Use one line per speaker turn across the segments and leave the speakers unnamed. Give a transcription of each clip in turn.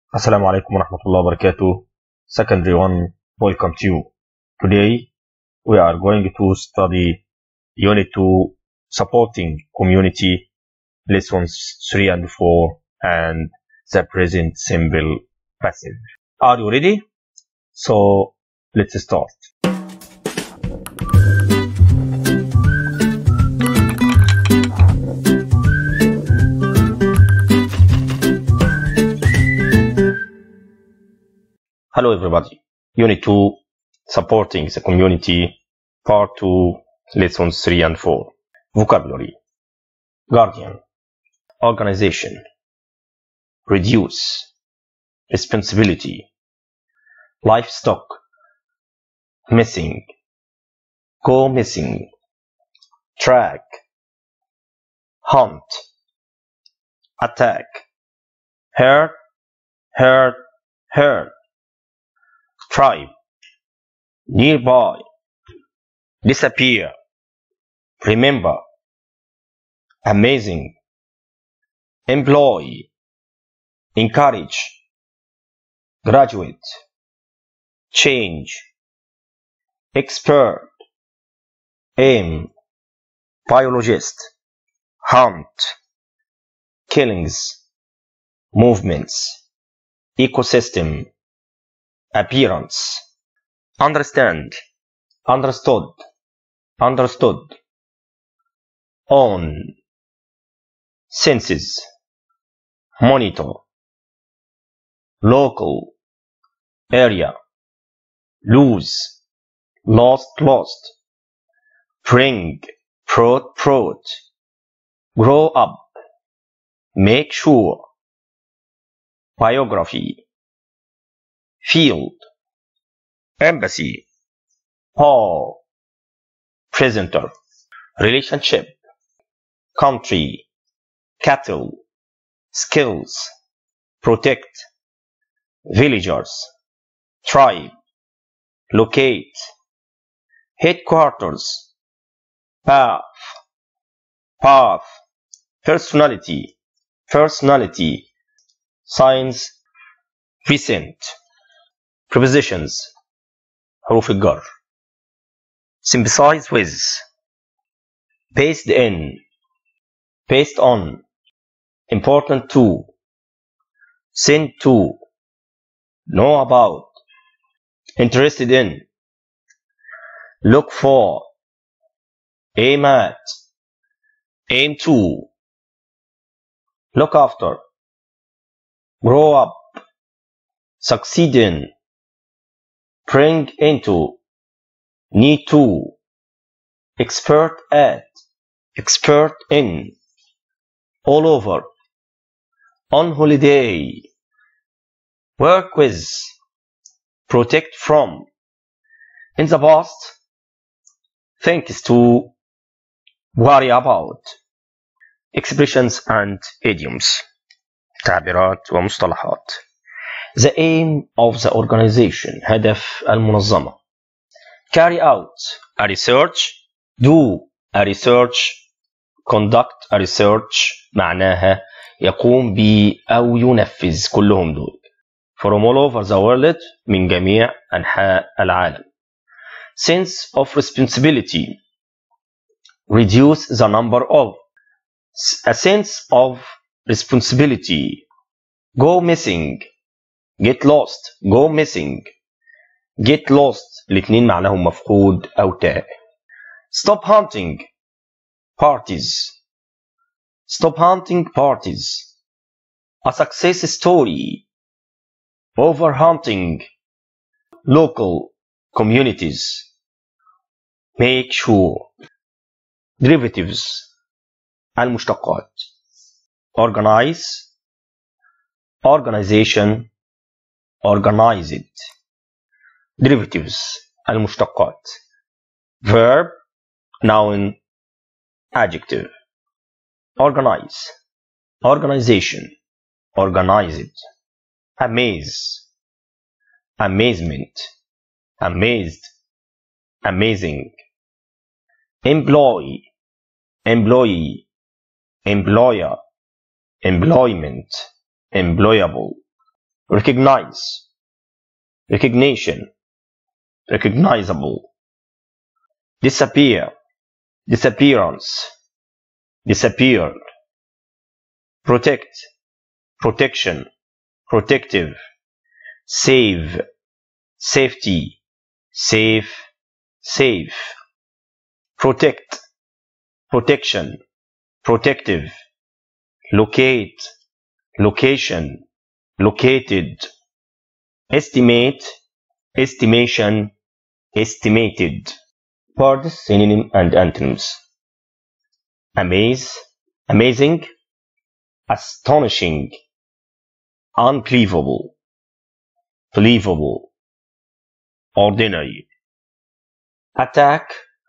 Assalamu alaikum wa rahmatullahi wa barakatuh. Secondary one, welcome to you. Today, we are going to study Unit 2, Supporting Community, Lessons 3 and 4, and the present simple passive. Are you ready? So, let's start. Hello everybody. Unit 2, Supporting the Community, Part 2, Lessons 3 and 4. Vocabulary. Guardian. Organization. Reduce. Responsibility. Livestock. Missing. Go missing. Track. Hunt. Attack. Hurt. Hurt. Hurt tribe, nearby, disappear, remember, amazing, employ, encourage, graduate, change, expert, aim, biologist, hunt, killings, movements, ecosystem, appearance understand understood understood on senses monitor local area lose lost lost bring brought brought grow up make sure biography field, embassy, hall, presenter, relationship, country, cattle, skills, protect, villagers, tribe, locate, headquarters, path, path, personality, personality, signs, recent. prepositions حروف الجر sympathize with based in based on important to send to know about interested in look for aim at aim to look after grow up succeed in bring into, need to, expert at, expert in, all over, on holiday, work with, protect from, in the past, thanks to, worry about, expressions and idioms, تعبيرات ومصطلحات. The aim of the organization هدف المنظمة carry out a research do a research conduct a research معناها يقوم ب أو ينفذ كلهم دول from all over the world من جميع أنحاء العالم sense of responsibility reduce the number of a sense of responsibility go missing get lost go missing get lost الاثنين معناهم مفقود أو تائه stop hunting parties stop hunting parties a success story over hunting local communities make sure derivatives المشتقات organize organization organized derivatives المشتقات verb noun adjective organize organization organized amaze amazement amazed amazing employ employee employer employment employable recognize recognition recognizable disappear disappearance disappeared protect protection protective save safety safe safe protect protection protective locate location located estimate estimation estimated words synonym and antonyms amaze amazing astonishing unbelievable believable ordinary attack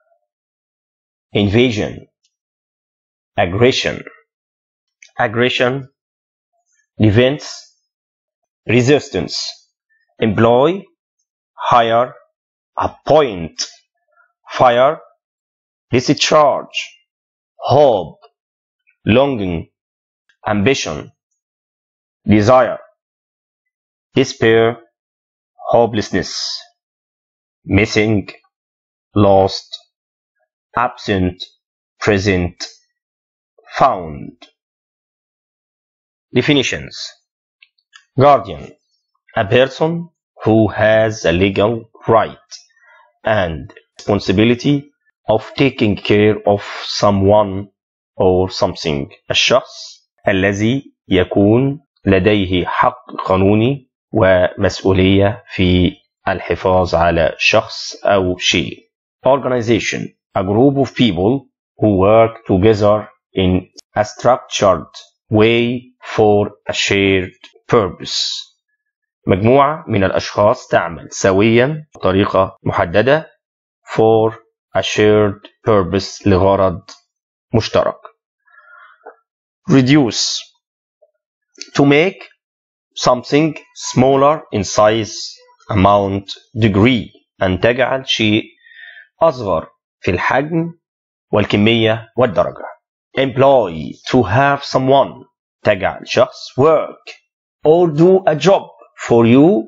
invasion aggression aggression defense resistance employ hire appoint fire discharge hope longing ambition desire despair hopelessness missing lost absent present found definitions guardian a person who has a legal right and responsibility of taking care of someone or something الشخص الذي يكون لديه حق قانوني ومسؤولية في الحفاظ على شخص أو شيء organization a group of people who work together in a structured way for a shared purpose مجموعة من الأشخاص تعمل سويا بطريقة محددة for a shared purpose لغرض مشترك reduce to make something smaller in size amount degree أن تجعل شيء أصغر في الحجم والكمية والدرجة employ to have someone تجعل شخص work or do a job for you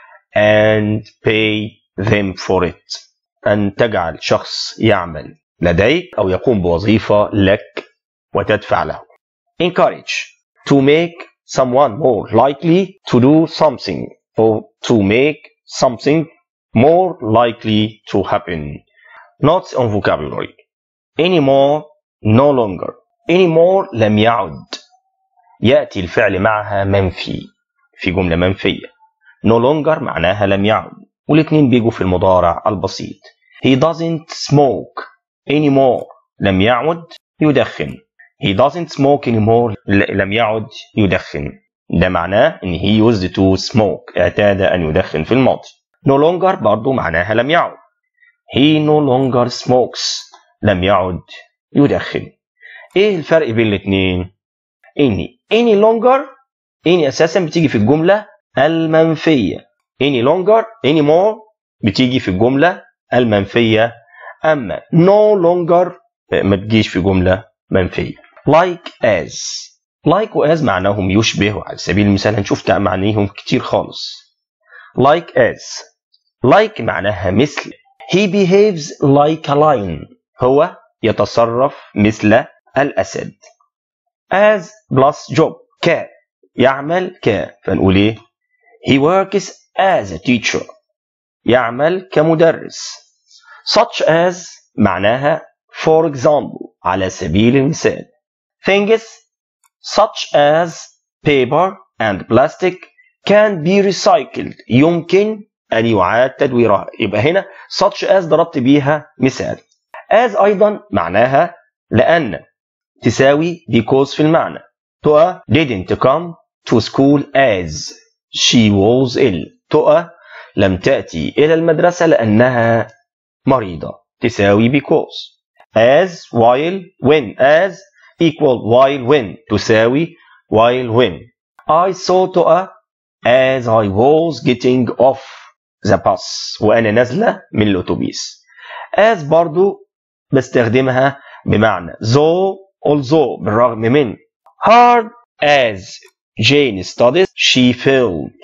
and pay them for it أن تجعل شخص يعمل لديك أو يقوم بوظيفة لك وتدفع له encourage to make someone more likely to do something or to make something more likely to happen notes on vocabulary anymore no longer anymore لم يعد يأتي الفعل معها منفي في جملة منفية no longer معناها لم يعد والاثنين بيجوا في المضارع البسيط he doesn't smoke anymore لم يعد يدخن he doesn't smoke anymore لم يعد يدخن ده معناه ان he used to smoke اعتاد ان يدخن في الماضي no longer برضو معناها لم يعد he no longer smokes لم يعد يدخن ايه الفرق بين الاثنين any any longer any اساسا بتيجي في الجمله المنفيه any longer any more بتيجي في الجمله المنفيه اما no longer ما تجيش في جمله منفيه like as like و as معناهم يشبه على سبيل المثال هنشوف معانيهم كتير خالص like as like معناها مثل he behaves like a lion هو يتصرف مثل الأسد as plus job ك يعمل ك فنقول ايه he works as a teacher يعمل كمدرس such as معناها for example على سبيل المثال things such as paper and plastic can be recycled يمكن أن يعاد تدويرها يبقى هنا such as ضربت بيها مثال as أيضا معناها لأن تساوي because في المعنى تقى didn't come to school as she was ill تقى لم تأتي إلى المدرسة لأنها مريضة تساوي because as while when as equal while when تساوي while when I saw تقى as I was getting off the bus وأنا نازلة من الأتوبيس as برضو بستخدمها بمعنى though although بالرغم من hard as Jane studies she felt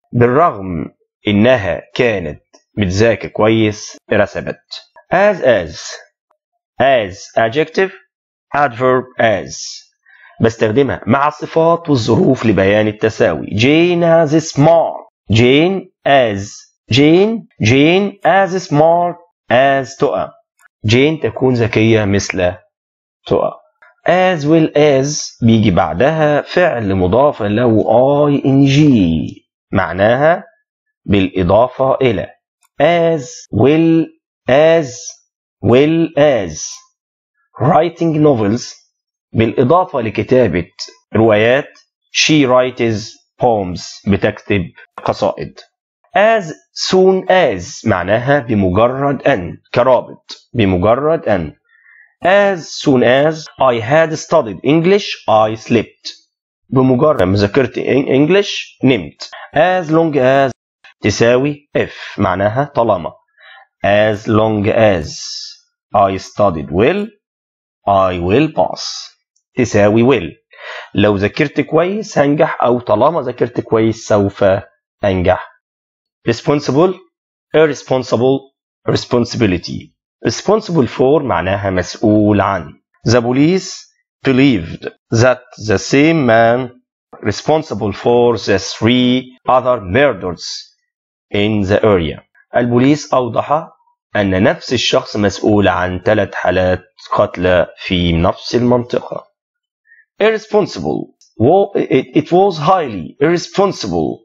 بالرغم إنها كانت بتذاكر كويس رسبت as as as adjective adverb as بستخدمها مع الصفات والظروف لبيان التساوي Jane as smart Jane as Jane Jane as smart as تقى Jane تكون ذكية مثل تقى as well as بيجي بعدها فعل مضاف له ing معناها بالإضافة إلى as well as well as writing novels بالإضافة لكتابة روايات she writes poems بتكتب قصائد as soon as معناها بمجرد أن كرابط بمجرد أن as soon as I had studied English I slept بمجرد ما ذاكرت English نمت as long as تساوي if معناها طالما as long as I studied well I will pass تساوي will لو ذاكرت كويس هنجح أو طالما ذاكرت كويس سوف أنجح responsible irresponsible responsibility responsible for معناها مسؤول عن the police believed that the same man responsible for the three other murders in the area البوليس أوضح أن نفس الشخص مسؤول عن ثلاث حالات قتل في نفس المنطقة irresponsible it was highly irresponsible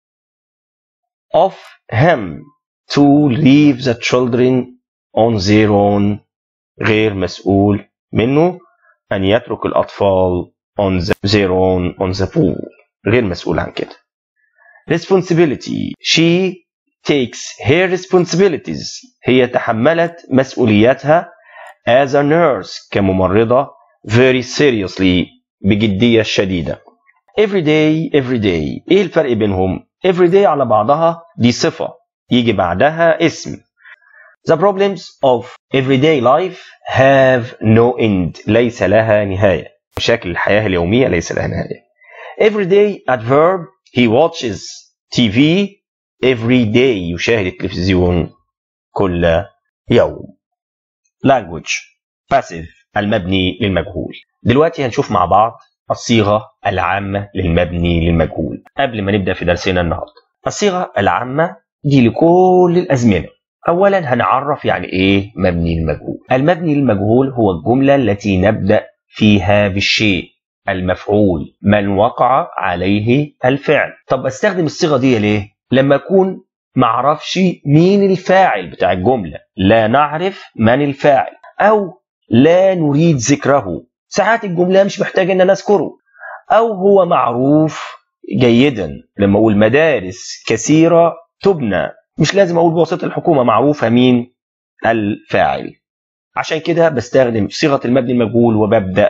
of him to leave the children on their own غير مسؤول منه أن يترك الأطفال on their own on the pool غير مسؤول عن كده responsibility she takes her responsibilities هي تحملت مسؤولياتها as a nurse كممرضة very seriously بجدية شديدة every day every day ايه الفرق بينهم every day على بعضها دي صفة يجي بعدها اسم The problems of everyday life have no end ليس لها نهاية مشاكل الحياة اليومية ليس لها نهاية everyday adverb he watches TV every day يشاهد التلفزيون كل يوم language passive المبني للمجهول دلوقتي هنشوف مع بعض الصيغة العامة للمبني للمجهول قبل ما نبدأ في درسنا النهاردة الصيغة العامة دي لكل الأزمنة أولا هنعرف يعني إيه مبني للمجهول المبني للمجهول هو الجملة التي نبدأ فيها بالشيء المفعول من وقع عليه الفعل طب استخدم الصيغة دي ليه لما أكون معرفش مين الفاعل بتاع الجملة لا نعرف من الفاعل أو لا نريد ذكره ساعات الجملة مش محتاج ان انا اذكره او هو معروف جيدا لما اقول مدارس كثيرة تبنى مش لازم اقول بواسطة الحكومة معروفة مين الفاعل عشان كده بستخدم صيغة المبني المجهول وببدأ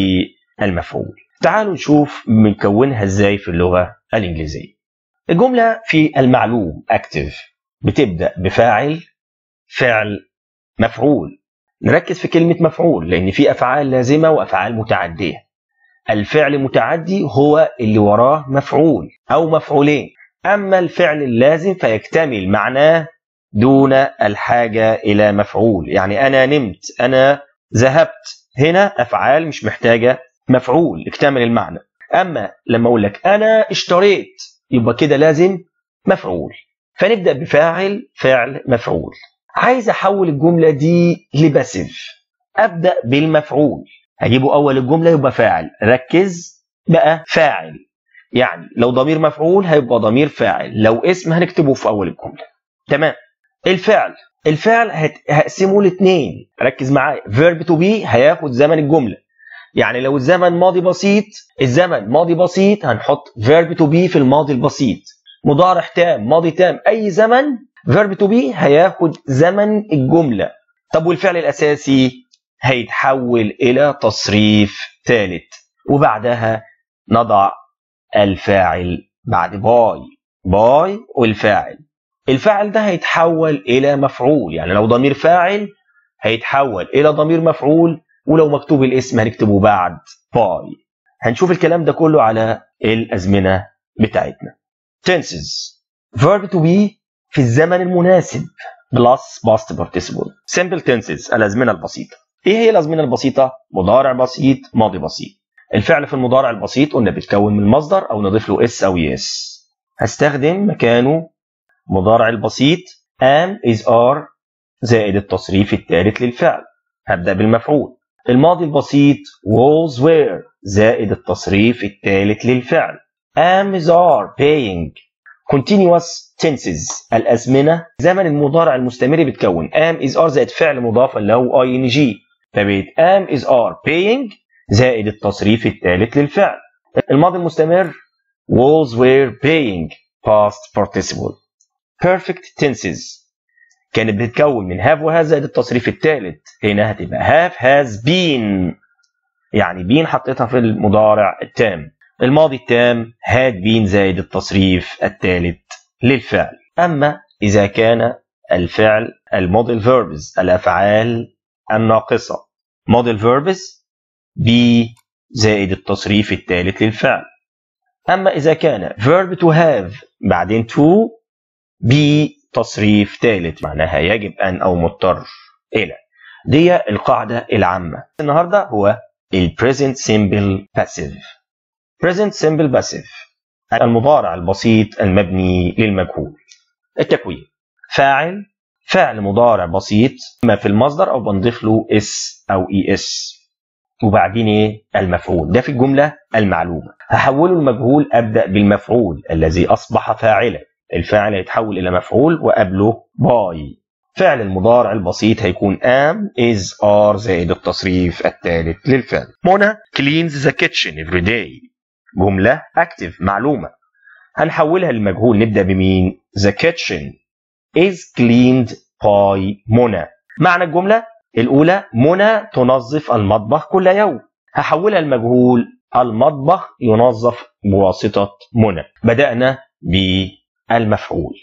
بالمفعول تعالوا نشوف بنكونها ازاي في اللغة الانجليزية الجملة في المعلوم active بتبدأ بفاعل فعل مفعول نركز في كلمة مفعول لأن في أفعال لازمة وأفعال متعدية الفعل المتعدي هو اللي وراه مفعول أو مفعولين أما الفعل اللازم فيكتمل معناه دون الحاجة إلى مفعول يعني أنا نمت أنا ذهبت هنا أفعال مش محتاجة مفعول اكتمل المعنى أما لما أقول لك أنا اشتريت يبقى كده لازم مفعول فنبدأ بفاعل فعل مفعول عايز احول الجمله دي لباسيف ابدا بالمفعول هجيبه اول الجمله يبقى فاعل ركز بقى فاعل يعني لو ضمير مفعول هيبقى ضمير فاعل لو اسم هنكتبه في اول الجمله تمام الفعل الفعل هقسمه لاثنين ركز معايا فيرب تو بي هياخد زمن الجمله يعني لو الزمن ماضي بسيط الزمن ماضي بسيط هنحط فيرب تو بي في الماضي البسيط مضارع تام ماضي تام اي زمن فيرب تو بي هياخد زمن الجملة طب والفعل الأساسي هيتحول إلى تصريف ثالث وبعدها نضع الفاعل بعد باي باي والفاعل الفاعل ده هيتحول إلى مفعول يعني لو ضمير فاعل هيتحول إلى ضمير مفعول ولو مكتوب الاسم هنكتبه بعد باي هنشوف الكلام ده كله على الأزمنة بتاعتنا tenses verb to be في الزمن المناسب plus past participle simple tenses الأزمنة البسيطة إيه هي الأزمنة البسيطة؟ مضارع بسيط ماضي بسيط الفعل في المضارع البسيط قلنا بيتكون من مصدر أو نضيف له اس أو يس هستخدم مكانه مضارع البسيط am is are زائد التصريف الثالث للفعل هبدأ بالمفعول الماضي البسيط was were زائد التصريف الثالث للفعل am is are paying continuous tenses الأزمنة زمن المضارع المستمر بتكون am is are زائد فعل مضاف له ing فبقت am is are paying زائد التصريف الثالث للفعل الماضي المستمر was were paying past participle perfect tenses كانت بتتكون من have وهاز زائد التصريف الثالث هنا هتبقى have has been يعني been حطيتها في المضارع التام الماضي التام had been زائد التصريف الثالث للفعل أما إذا كان الفعل الموديل verbs الأفعال الناقصة model verbs be زائد التصريف الثالث للفعل أما إذا كان verb to have بعدين to be تصريف ثالث معناها يجب أن أو مضطر إلى دي القاعدة العامة النهاردة هو ال present simple passive present simple passive المضارع البسيط المبني للمجهول التكوين فاعل فعل مضارع بسيط ما في المصدر او بنضيف له اس او اي اس وبعدين ايه المفعول ده في الجمله المعلومه هحوله المجهول ابدا بالمفعول الذي اصبح فاعلا الفاعل هيتحول الى مفعول وقبله باي فعل المضارع البسيط هيكون am is are زائد التصريف الثالث للفعل منى cleans the kitchen every day جملة active معلومة هنحولها للمجهول نبدأ بمين the kitchen is cleaned by منى معنى الجملة الأولى منى تنظف المطبخ كل يوم هحولها المجهول المطبخ ينظف بواسطة منى بدأنا بالمفعول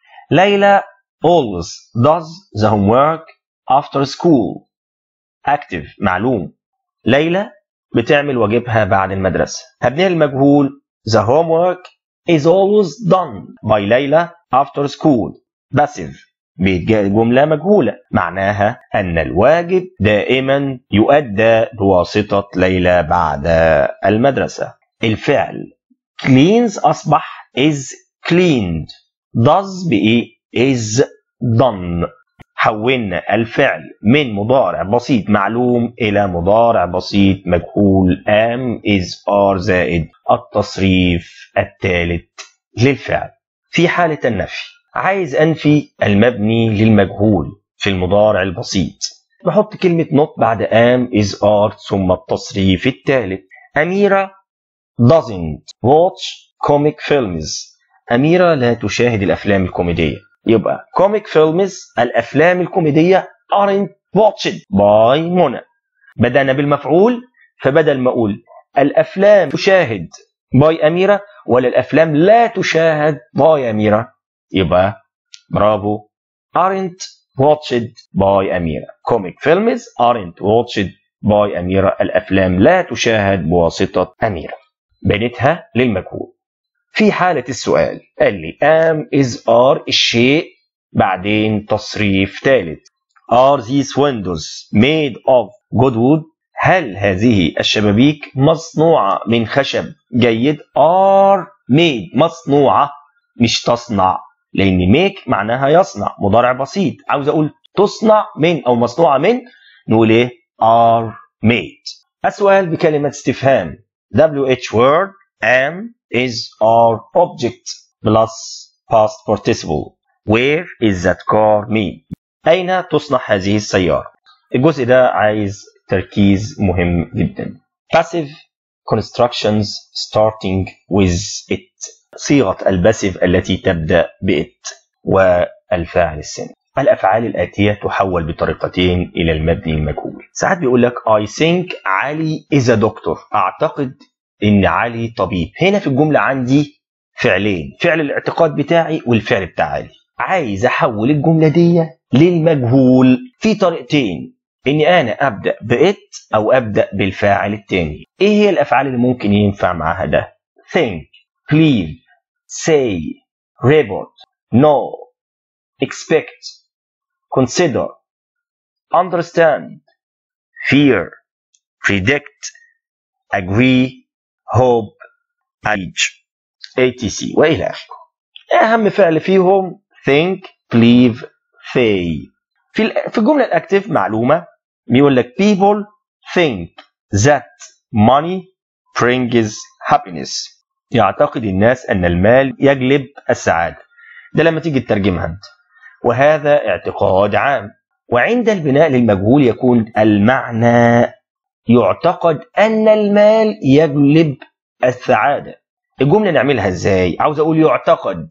ليلى always does the homework after school active معلوم ليلى بتعمل واجبها بعد المدرسة هبنيها المجهول the homework is always done by ليلى after school passive جملة مجهولة معناها أن الواجب دائما يؤدى بواسطة ليلى بعد المدرسة الفعل cleans أصبح is cleaned does بإيه is done حولنا الفعل من مضارع بسيط معلوم إلى مضارع بسيط مجهول am is are زائد التصريف الثالث للفعل في حالة النفي عايز أنفي المبني للمجهول في المضارع البسيط بحط كلمة not بعد am is are ثم التصريف الثالث أميرة doesn't watch comic films أميرة لا تشاهد الأفلام الكوميدية يبقى comic films الأفلام الكوميدية aren't watched by منى بدأنا بالمفعول فبدل ما أقول الأفلام تشاهد باي أميرة ولا الأفلام لا تشاهد باي أميرة يبقى برافو aren't watched by أميرة comic films aren't watched by أميرة الأفلام لا تشاهد بواسطة أميرة بنتها للمجهول في حالة السؤال قال لي am is are الشيء بعدين تصريف ثالث are these windows made of good wood هل هذه الشبابيك مصنوعة من خشب جيد are made مصنوعة مش تصنع لأن make معناها يصنع مضارع بسيط عاوز أقول تصنع من أو مصنوعة من نقول إيه are made السؤال بكلمة استفهام WH word am is our object plus past participle where is that car made أين تصنع هذه السيارة الجزء ده عايز تركيز مهم جدا passive constructions starting with it صيغة الباسيف التي تبدأ بإت والفاعل الثاني الأفعال الآتية تحول بطريقتين إلى المبني المجهول ساعات بيقول لك I think علي is a doctor أعتقد إن علي طبيب هنا في الجملة عندي فعلين فعل الاعتقاد بتاعي والفعل بتاع علي عايز أحول الجملة دي للمجهول في طريقتين إني أنا أبدأ بإت أو أبدأ بالفاعل التاني إيه هي الأفعال اللي ممكن ينفع معاها ده think believe say report know expect consider understand fear predict agree hope age etc والى اخره اهم فعل فيهم think believe say في ال- في الجمله الاكتف معلومه بيقول لك people think that money brings happiness يعتقد الناس ان المال يجلب السعاده ده لما تيجي تترجمها انت وهذا اعتقاد عام وعند البناء للمجهول يكون المعنى يعتقد ان المال يجلب السعاده الجمله نعملها ازاي عاوز اقول يعتقد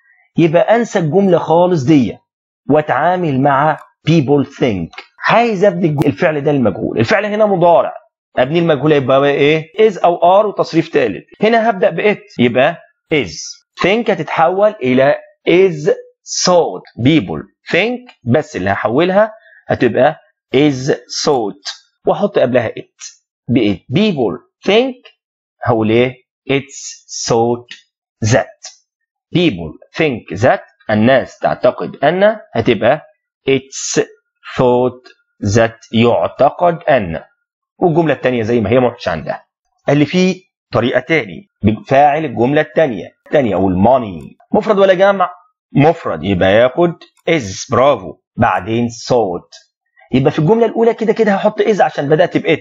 يبقى انسى الجمله خالص دي واتعامل مع people think عايز ابني الج- الفعل ده المجهول الفعل هنا مضارع ابني المجهول يبقى بقى ايه is او are وتصريف ثالث هنا هبدا بإت يبقى is think هتتحول الى is thought people think بس اللي هحولها هتبقى is thought واحط قبلها it بإت people think هقول ايه it's thought that people think that الناس تعتقد ان هتبقى it's thought that يعتقد ان والجمله الثانيه زي ما هي ما رحتش عندها اللي فيه طريقه تاني فاعل الجمله الثانيه الثانيه اقول money مفرد ولا جمع مفرد يبقى ياخد is برافو بعدين thought يبقى في الجمله الاولى كده كده هحط is عشان بدات بإت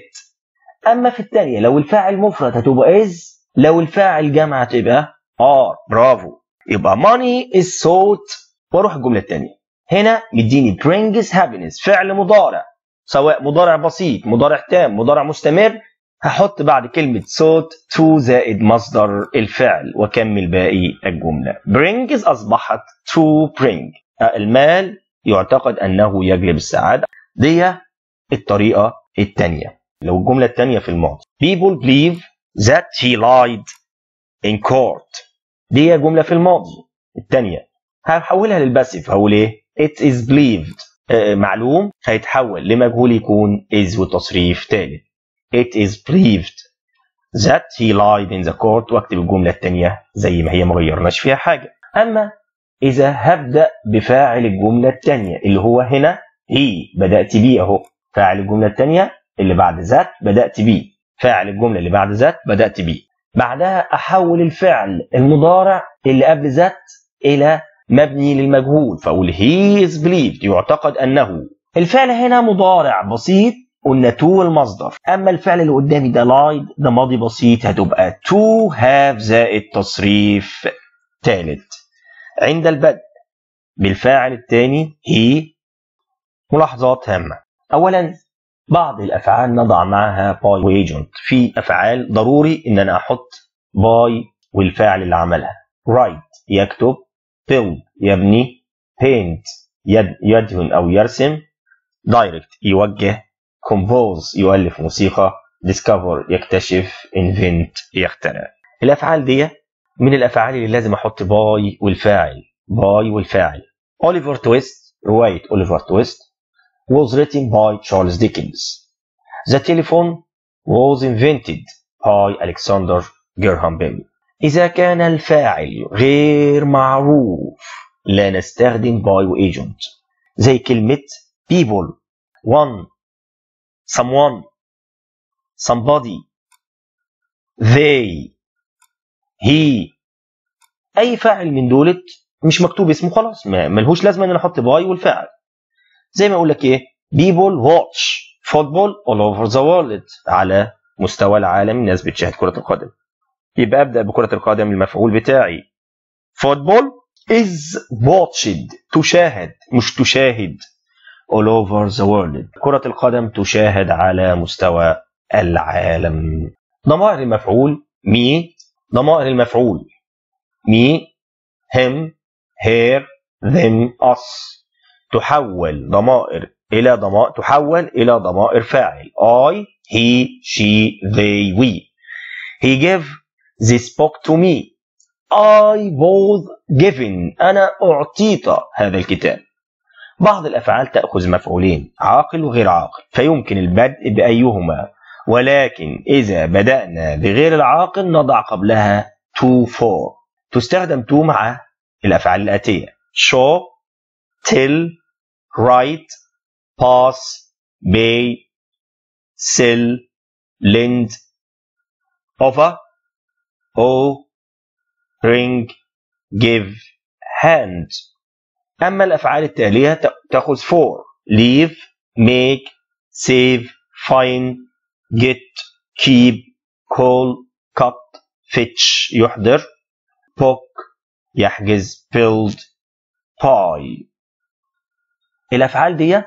اما في الثانيه لو الفاعل مفرد هتبقى is لو الفاعل جمع هتبقى are برافو يبقى money is thought واروح الجمله الثانيه هنا مديني brings happiness فعل مضارع سواء مضارع بسيط مضارع تام مضارع مستمر هحط بعد كلمة صوت to زائد مصدر الفعل وكمل باقي الجملة brings أصبحت to bring المال يعتقد أنه يجلب السعادة دي الطريقة الثانية لو الجملة الثانية في الماضي people believe that he lied in court دي جملة في الماضي الثانية هحولها للباسيف هقول ايه it is believed آه، معلوم هيتحول لمجهول يكون is وتصريف ثالث it is believed that he lied in the court واكتب الجملة الثانية زي ما هي ما غيرناش فيها حاجة أما إذا هبدأ بفاعل الجملة الثانية اللي هو هنا he بدأت بيه أهو فاعل الجملة الثانية اللي بعد ذات بدأت بيه فاعل الجملة اللي بعد ذات بدأت بيه بعدها أحول الفعل المضارع اللي قبل ذات إلى مبني للمجهول فأقول he is believed يعتقد أنه الفعل هنا مضارع بسيط قلنا to المصدر أما الفعل اللي قدامي ده lied ده ماضي بسيط هتبقى to have زائد تصريف ثالث عند البدء بالفاعل الثاني he ملاحظات هامة أولا بعض الأفعال نضع معها by وagent في أفعال ضروري إن أنا أحط by والفاعل اللي عملها write يكتب build يبني paint يد يدهن أو يرسم direct يوجه compose يؤلف موسيقى discover يكتشف invent يخترع الأفعال دي من الأفعال اللي لازم أحط باي والفاعل باي والفاعل أوليفر تويست رواية أوليفر تويست was written by Charles Dickens The telephone was invented by Alexander Graham Bell إذا كان الفاعل غير معروف لا نستخدم by agent زي كلمة people one someone somebody they he اي فاعل من دولت مش مكتوب اسمه خلاص ما ملهوش لازمه ان انا احط باي والفاعل زي ما اقول لك ايه people watch football all over the world على مستوى العالم الناس بتشاهد كره القدم يبقى ابدا بكره القدم المفعول بتاعي football is watched تشاهد مش تشاهد all over the world كرة القدم تشاهد على مستوى العالم ضمائر المفعول me ضمائر المفعول me him her them us تحول ضمائر إلى ضمائر تحول إلى ضمائر فاعل I he she they we he gave this book to me I was given أنا أعطيت هذا الكتاب بعض الأفعال تأخذ مفعولين عاقل وغير عاقل فيمكن البدء بأيهما ولكن إذا بدأنا بغير العاقل نضع قبلها to for تستخدم to مع الأفعال الآتية show tell write pass pay sell lend offer owe ring give hand أما الأفعال التالية تأخذ for leave make save find get keep call cut fetch يحضر book يحجز build buy الأفعال دي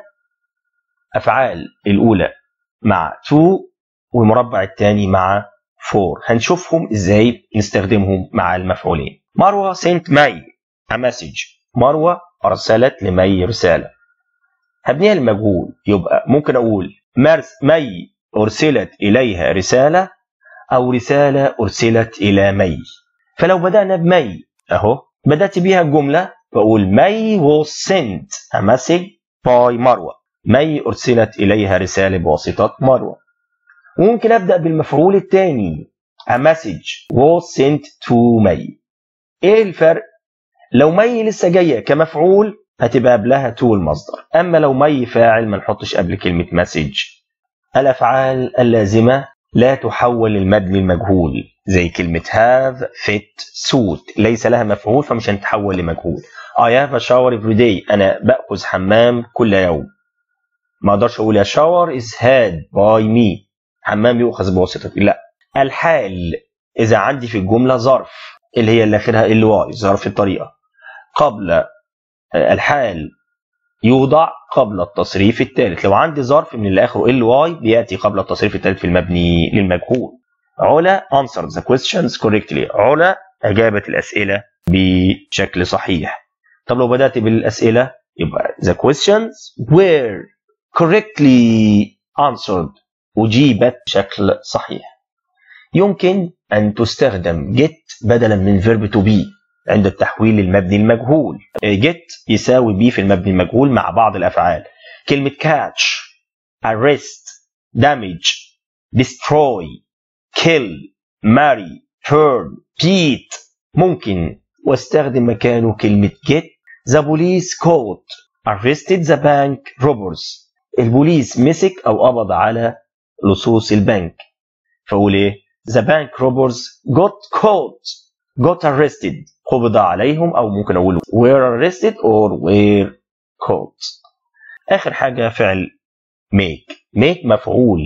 أفعال الأولى مع to والمربع الثاني مع for هنشوفهم ازاي نستخدمهم مع المفعولين مروة sent May a message مروة أرسلت لمي رسالة هبنيها المجهول يبقى ممكن أقول مرس مي أرسلت إليها رسالة أو رسالة أرسلت إلى مي فلو بدأنا بمي أهو بدأت بيها الجملة بقول مي was sent a message by مروة مي أرسلت إليها رسالة بواسطة مروة وممكن أبدأ بالمفعول الثاني a message was sent to مي إيه الفرق؟ لو مي لسه جاية كمفعول هتبقى قبلها to المصدر أما لو مي فاعل ما نحطش قبل كلمة مسج الأفعال اللازمة لا تحول المبني المجهول زي كلمة have fit suit ليس لها مفعول فمش هنتحول لمجهول I have a shower every day أنا بأخذ حمام كل يوم ما اقدرش اقول يا shower is had by me حمام يؤخذ بواسطتي لا الحال اذا عندي في الجمله ظرف اللي هي اللي اخرها ال واي ظرف الطريقه قبل الحال يوضع قبل التصريف الثالث لو عندي ظرف من اللي اخره ال واي بياتي قبل التصريف الثالث في المبني للمجهول علا answered the questions correctly علا اجابت الاسئله بشكل صحيح طب لو بدات بالاسئله يبقى the questions were correctly answered أجيبت بشكل صحيح يمكن أن تستخدم get بدلا من verb to be عند التحويل للمبني المجهول get يساوي be في المبني المجهول مع بعض الأفعال كلمة catch arrest damage destroy kill marry turn beat ممكن واستخدم مكانه كلمة get the police caught arrested the bank robbers البوليس مسك او قبض على لصوص البنك فاقول ايه the bank robbers got caught got arrested قبض عليهم او ممكن اقول were arrested or were caught اخر حاجه فعل make make مفعول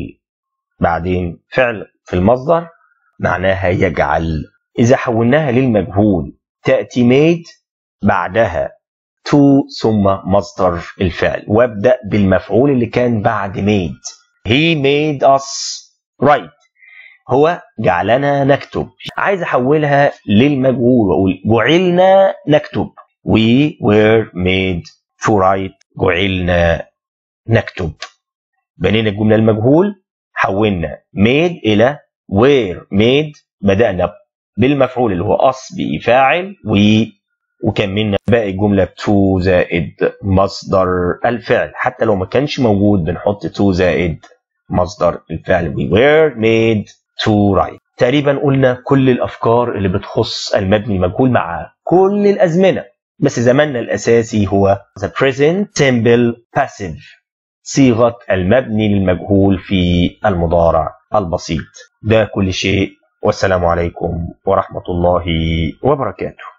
بعدين فعل في المصدر معناها يجعل اذا حولناها للمجهول تاتي made بعدها to ثم مصدر الفعل وابدا بالمفعول اللي كان بعد made he made us write هو جعلنا نكتب عايز احولها للمجهول واقول جعلنا نكتب we were made to write جعلنا نكتب بنينا الجمله المجهول حولنا made الى were made بدانا بالمفعول اللي هو us فاعل و وكملنا باقي الجملة to زائد مصدر الفعل حتى لو ما كانش موجود بنحط to زائد مصدر الفعل we were made to write تقريبا قلنا كل الأفكار اللي بتخص المبني المجهول مع كل الأزمنة بس زماننا الأساسي هو the present simple passive صيغة المبني للمجهول في المضارع البسيط ده كل شيء والسلام عليكم ورحمة الله وبركاته